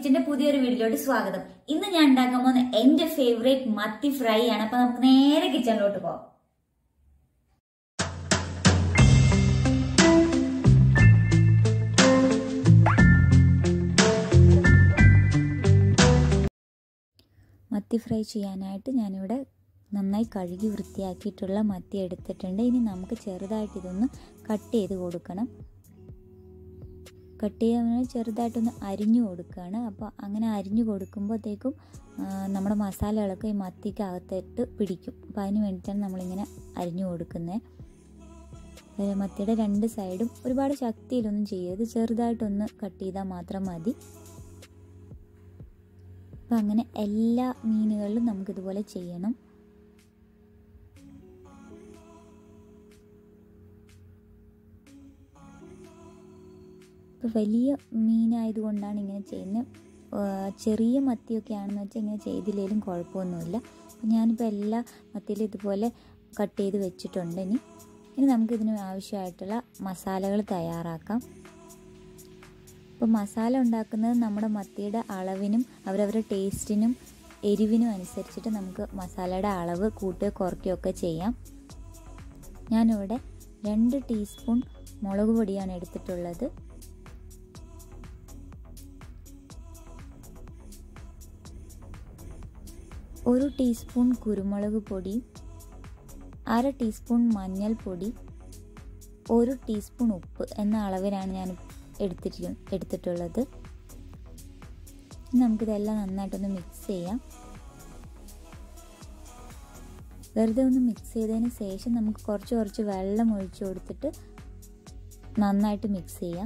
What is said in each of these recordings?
കിച്ചന്റെ പുതിയൊരു വീഡിയോയിലോട്ട് സ്വാഗതം ഇന്ന് ഞാൻ ഉണ്ടാക്കാൻ പോകുന്ന എന്റെ ഫേവറേറ്റ് മത്തി ഫ്രൈ ആണ് അപ്പൊ നമുക്ക് നേരെ കിച്ചണിലോട്ട് പോകാം മത്തി ഫ്രൈ ചെയ്യാനായിട്ട് ഞാനിവിടെ നന്നായി കഴുകി വൃത്തിയാക്കിയിട്ടുള്ള മത്തി എടുത്തിട്ടുണ്ട് ഇനി നമുക്ക് ചെറുതായിട്ട് ഇതൊന്ന് കട്ട് ചെയ്ത് കൊടുക്കണം കട്ട് ചെയ്യാൻ ചെറുതായിട്ടൊന്ന് അരിഞ്ഞു കൊടുക്കുകയാണ് അപ്പോൾ അങ്ങനെ അരിഞ്ഞു കൊടുക്കുമ്പോഴത്തേക്കും നമ്മുടെ മസാലകളൊക്കെ ഈ മത്തിക്ക് അകത്തിട്ട് പിടിക്കും അപ്പോൾ അതിന് വേണ്ടിയിട്ടാണ് നമ്മളിങ്ങനെ അരിഞ്ഞു കൊടുക്കുന്നത് മത്തിയുടെ രണ്ട് സൈഡും ഒരുപാട് ശക്തിയിലൊന്നും ചെയ്യരുത് ചെറുതായിട്ടൊന്ന് കട്ട് ചെയ്താൽ മാത്രം മതി അപ്പം അങ്ങനെ എല്ലാ മീനുകളിലും നമുക്കിതുപോലെ ചെയ്യണം ഇപ്പോൾ വലിയ മീനായതുകൊണ്ടാണ് ഇങ്ങനെ ചെയ്യുന്നത് ചെറിയ മത്തിയൊക്കെ ആണെന്ന് വെച്ചാൽ ഇങ്ങനെ ചെയ്തില്ലെങ്കിലും കുഴപ്പമൊന്നുമില്ല അപ്പോൾ ഞാനിപ്പോൾ എല്ലാ മത്തിയിലും ഇതുപോലെ കട്ട് ചെയ്ത് വെച്ചിട്ടുണ്ട് ഇനി ഇനി നമുക്കിതിന് ആവശ്യമായിട്ടുള്ള മസാലകൾ തയ്യാറാക്കാം ഇപ്പോൾ മസാല ഉണ്ടാക്കുന്നത് നമ്മുടെ മത്തിയുടെ അളവിനും അവരവരുടെ ടേസ്റ്റിനും എരിവിനും അനുസരിച്ചിട്ട് നമുക്ക് മസാലയുടെ അളവ് കൂട്ടുകയോ കുറയ്ക്കുകയോ ഒക്കെ ചെയ്യാം ഞാനിവിടെ രണ്ട് ടീസ്പൂൺ മുളക് പൊടിയാണ് എടുത്തിട്ടുള്ളത് ഒരു ടീസ്പൂൺ കുരുമുളക് പൊടി അര ടീസ്പൂൺ മഞ്ഞൾപ്പൊടി ഒരു ടീസ്പൂൺ ഉപ്പ് എന്ന അളവിലാണ് ഞാൻ എടുത്തിട്ട് എടുത്തിട്ടുള്ളത് നമുക്കിതെല്ലാം നന്നായിട്ടൊന്ന് മിക്സ് ചെയ്യാം വെറുതെ ഒന്ന് മിക്സ് ചെയ്തതിന് ശേഷം നമുക്ക് കുറച്ച് കുറച്ച് വെള്ളം ഒഴിച്ചു കൊടുത്തിട്ട് നന്നായിട്ട് മിക്സ് ചെയ്യാം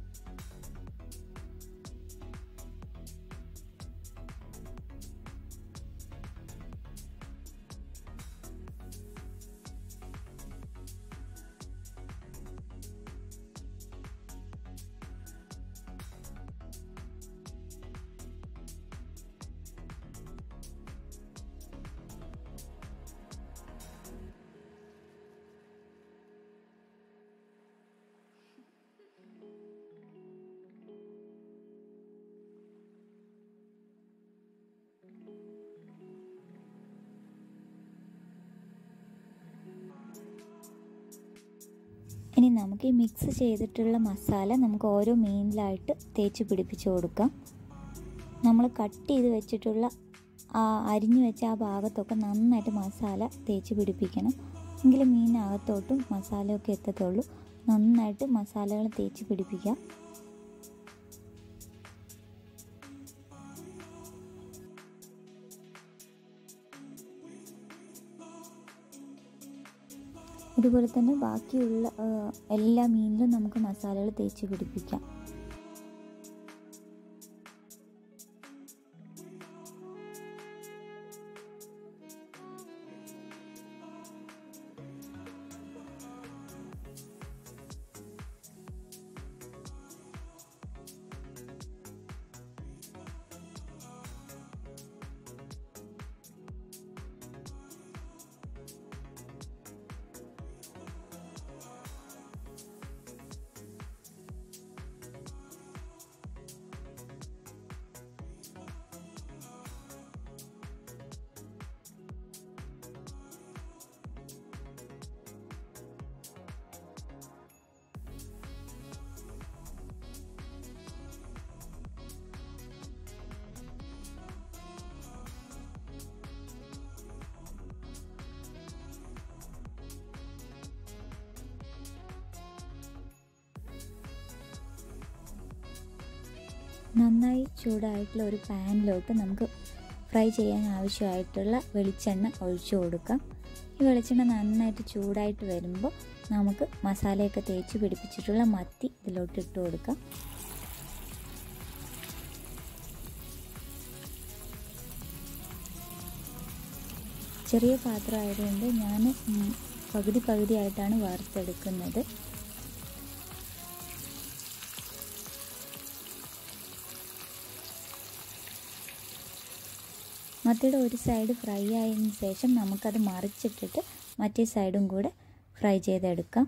ഇനി നമുക്ക് ഈ മിക്സ് ചെയ്തിട്ടുള്ള മസാല നമുക്ക് ഓരോ മീനിലായിട്ട് തേച്ച് പിടിപ്പിച്ച് കൊടുക്കാം നമ്മൾ കട്ട് ചെയ്ത് വെച്ചിട്ടുള്ള ആ അരിഞ്ഞു വെച്ച ആ ഭാഗത്തൊക്കെ നന്നായിട്ട് മസാല തേച്ച് പിടിപ്പിക്കണം എങ്കിൽ മീനകത്തോട്ടും മസാലയൊക്കെ എത്തത്തുള്ളൂ നന്നായിട്ട് മസാലകൾ തേച്ച് പിടിപ്പിക്കാം ഇതുപോലെ തന്നെ ബാക്കിയുള്ള എല്ലാ മീനിലും നമുക്ക് മസാലകൾ തേച്ച് പിടിപ്പിക്കാം നന്നായി ചൂടായിട്ടുള്ള ഒരു പാനിലോട്ട് നമുക്ക് ഫ്രൈ ചെയ്യാൻ ആവശ്യമായിട്ടുള്ള വെളിച്ചെണ്ണ ഒഴിച്ചു കൊടുക്കാം ഈ വെളിച്ചെണ്ണ നന്നായിട്ട് ചൂടായിട്ട് വരുമ്പോൾ നമുക്ക് മസാലയൊക്കെ തേച്ച് പിടിപ്പിച്ചിട്ടുള്ള മത്തി ഇതിലോട്ട് ഇട്ട് കൊടുക്കാം ചെറിയ പാത്രം ആയതുകൊണ്ട് ഞാൻ പകുതി പകുതിയായിട്ടാണ് വറുത്തെടുക്കുന്നത് മത്തിയുടെ ഒരു സൈഡ് ഫ്രൈ ആയതിനു ശേഷം നമുക്കത് മറിച്ചിട്ടിട്ട് മറ്റേ സൈഡും കൂടെ ഫ്രൈ ചെയ്തെടുക്കാം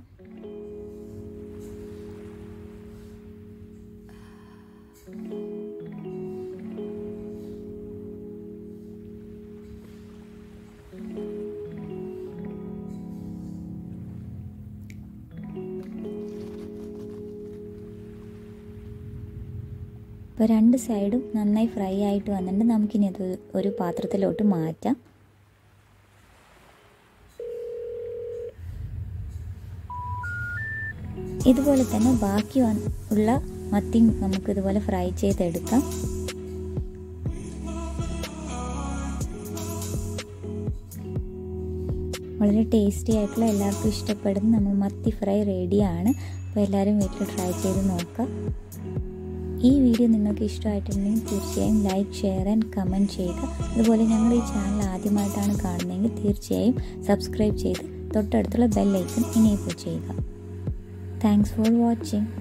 അപ്പോൾ രണ്ട് സൈഡും നന്നായി ഫ്രൈ ആയിട്ട് വന്നിട്ട് നമുക്കിനി അത് ഒരു പാത്രത്തിലോട്ട് മാറ്റാം ഇതുപോലെ തന്നെ ബാക്കി ഉള്ള മത്തി നമുക്ക് ഇതുപോലെ ഫ്രൈ ചെയ്തെടുക്കാം വളരെ ടേസ്റ്റി ആയിട്ടുള്ള എല്ലാവർക്കും ഇഷ്ടപ്പെടുന്ന നമ്മൾ മത്തി ഫ്രൈ റെഡിയാണ് അപ്പോൾ എല്ലാവരും വീട്ടിൽ ട്രൈ ചെയ്ത് നോക്കുക ഈ വീഡിയോ നിങ്ങൾക്ക് ഇഷ്ടമായിട്ടുണ്ടെങ്കിൽ തീർച്ചയായും ലൈക്ക് ഷെയർ ആൻഡ് കമൻറ്റ് ചെയ്യുക അതുപോലെ ഞങ്ങൾ ഈ ചാനൽ ആദ്യമായിട്ടാണ് കാണുന്നതെങ്കിൽ തീർച്ചയായും സബ്സ്ക്രൈബ് ചെയ്ത് തൊട്ടടുത്തുള്ള ബെല്ലൈക്കൺ ഇനേബിൾ ചെയ്യുക താങ്ക്സ് ഫോർ വാച്ചിങ്